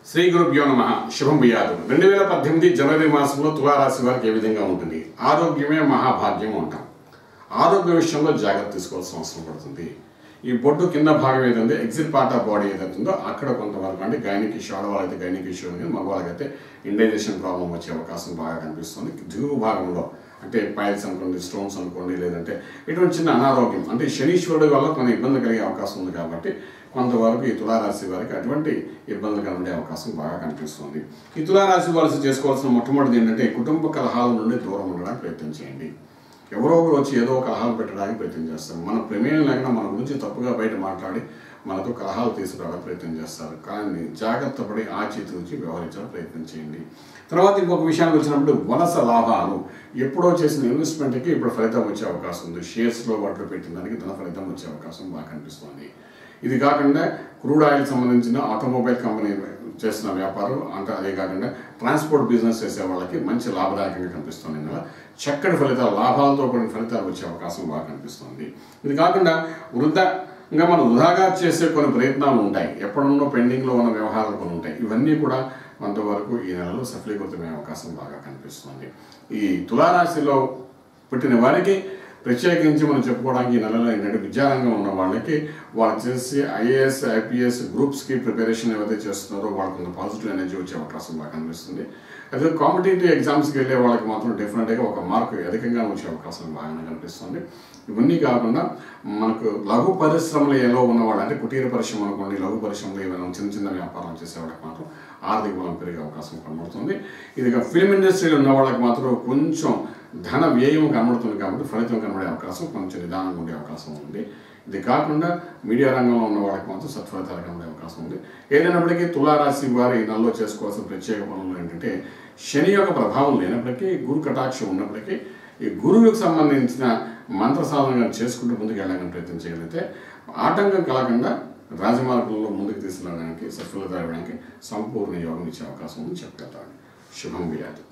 శ్రీ గురుభ్యో నమ శుభం బియాదు రెండు వేల పద్దెనిమిది జనవరి మాసంలో తులారాశి వారికి ఏ విధంగా ఉంటుంది ఆరోగ్యమే మహాభాగ్యం అంటాం ఆరోగ్య విషయంలో జాగ్రత్త తీసుకోవాల్సిన అవసరం పడుతుంది ఈ బొడ్డు కింద భాగం ఏదైతే ఎగ్జిట్ పార్ట్ ఆఫ్ బాడీ ఏదైతుందో అక్కడ కొంతవరకు అంటే గైనిక్ ఇష్యూ ఆడవాళ్ళైతే గైనిక్ ఇష్యూ ఉంది మగవాళ్ళకైతే ఇండైజేషన్ ప్రాబ్లం వచ్చే అవకాశం బాగా కనిపిస్తుంది దిగువ భాగంలో అంటే పైల్స్ అనుకోండి స్టోన్స్ అనుకోండి లేదంటే ఇటువంటి చిన్న అనారోగ్యం అంటే శనీశ్వరుడి వల్ల కొన్ని ఇబ్బంది కలిగే అవకాశం ఉంది కాబట్టి కొంతవరకు ఈ తులారాశి వారికి అటువంటి ఇబ్బందులు కనబడే అవకాశం బాగా కనిపిస్తుంది ఈ తులారాశి వారు చేసుకోవాల్సిన మొట్టమొదటిది ఏంటంటే కుటుంబ కలహాల నుండి దూరం ఉండడానికి ప్రయత్నం చేయండి ఎవరో ఒకరు వచ్చి ఏదో ఒక కలహాలు పెట్టడానికి ప్రయత్నం చేస్తారు మన ప్రమేయం లేకుండా మన గురించి తప్పుగా బయట మాట్లాడి మనతో కలహాలు తీసుకురావడానికి ప్రయత్నం చేస్తారు కానీ జాగ్రత్త పడి ఆచితూచి వ్యవహరించడానికి ప్రయత్నం చేయండి తర్వాత ఇంకొక విషయానికి వచ్చినప్పుడు వలస లాభాలు ఎప్పుడో చేసిన ఇన్వెస్ట్మెంట్కి ఇప్పుడు ఫలితం వచ్చే అవకాశం ఉంది షేర్స్లో వాటిలో పెట్టిన దానికి ధన ఫలితం వచ్చే అవకాశం బాగా కనిపిస్తుంది ఇది కాకుండా క్రూడ్ ఆయిల్ సంబంధించిన ఆటోమొబైల్ కంపెనీ చేస్తున్న వ్యాపారం అంటే అదే కాకుండా ట్రాన్స్పోర్ట్ బిజినెస్ చేసే వాళ్ళకి మంచి లాభదాయకంగా కనిపిస్తుంది ఇందులో చక్కటి ఫలితాలు లాభాలతో కూడిన ఫలితాలు వచ్చే అవకాశం బాగా కనిపిస్తుంది ఇది కాకుండా వృద్ధ ఇంకా మనం వృధాగా చేసే కొన్ని ప్రయత్నాలు ఉంటాయి ఎప్పుడున్నో పెండింగ్లో ఉన్న వ్యవహారాలు కొన్ని ఉంటాయి ఇవన్నీ కూడా కొంతవరకు ఈ నెలలో సఫలీకృతమయ్యే అవకాశం బాగా కనిపిస్తుంది ఈ తులారాశిలో పుట్టిన వారికి ప్రత్యేకించి మనం చెప్పుకోవడానికి ఈ నెలలో ఏంటంటే విద్యారంగం ఉన్న వాళ్ళకి వాళ్ళు చేసి ఐఏఎస్ ఐపీఎస్ గ్రూప్స్కి ప్రిపరేషన్ ఏవైతే చేస్తున్నారో వాళ్ళకి కొంత పాజిటివ్ ఎనర్జీ వచ్చే అవకాశం బాగా కనిపిస్తుంది అదే కాంపిటేటివ్ ఎగ్జామ్స్కి వెళ్ళే వాళ్ళకి మాత్రం డెఫినెట్గా ఒక మార్క్ అధికంగా వచ్చే అవకాశం బాగానే కనిపిస్తుంది ఇవన్నీ కాకుండా మనకు లఘు పరిశ్రమలు ఏలో ఉన్నవాళ్ళు అంటే కుటీర పరిశ్రమ అనుకోండి లఘు పరిశ్రమలు ఏమైనా చిన్న చిన్న వ్యాపారం చేసే వాళ్ళకి మాత్రం ఆర్థిక బలం పెరిగే అవకాశం కనబడుతుంది ఇది ఫిల్మ్ ఇండస్ట్రీలో ఉన్న వాళ్ళకి మాత్రం కొంచెం ధన వ్యయం కనబడుతుంది కాబట్టి ఫలితం కనబడే అవకాశం కొంచెం నిదానంగా ఉండే అవకాశం ఉంది ఇది కాకుండా మీడియా రంగంలో ఉన్న వాళ్ళకి మాత్రం సత్ఫలితాలు కనబడే అవకాశం ఉంది ఏదైనప్పటికీ తులారాశి వారి ఈ నెలలో చేసుకోవాల్సిన ప్రత్యేక పనులు ఏంటంటే శని యొక్క ప్రభావం లేనప్పటికీ గురు కటాక్షం ఉన్నప్పటికీ ఈ గురువుకు సంబంధించిన మంత్ర సాధనగా చేసుకుంటూ ముందుకు వెళ్ళడానికి ప్రయత్నం చేయగలిగితే ఆటంకం కలగకుండా రాజమార్గంలో ముందుకు తీసుకెళ్ళడానికి సఫలత ఇవ్వడానికి సంపూర్ణ యోగం ఇచ్చే అవకాశం ఉంది చెప్పగలుగుతాను శుభం వ్యాధి